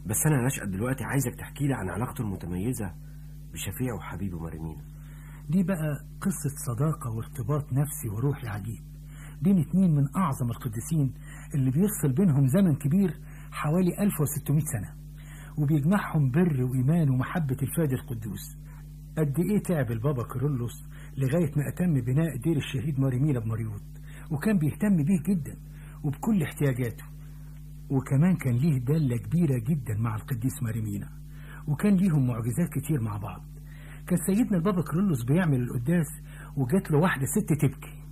بس انا نشأت دلوقتي عايزك تحكي لي عن علاقته المتميزه بشفيع وحبيبه مريمينا دي بقى قصة صداقة وارتباط نفسي وروحي عجيب بين اتنين من أعظم القديسين اللي بيفصل بينهم زمن كبير حوالي 1600 سنة وبيجمعهم بر وإيمان ومحبة الفادي القدوس قد إيه تعب البابا كيرلس لغاية ما أتم بناء دير الشهيد ماريمينا بمريوط وكان بيهتم بيه جدا وبكل احتياجاته وكمان كان ليه دالة كبيرة جدا مع القديس ماريمينا وكان ليهم معجزات كتير مع بعض كان سيدنا البابا كيرلس بيعمل القداس وجات له واحدة ست تبكي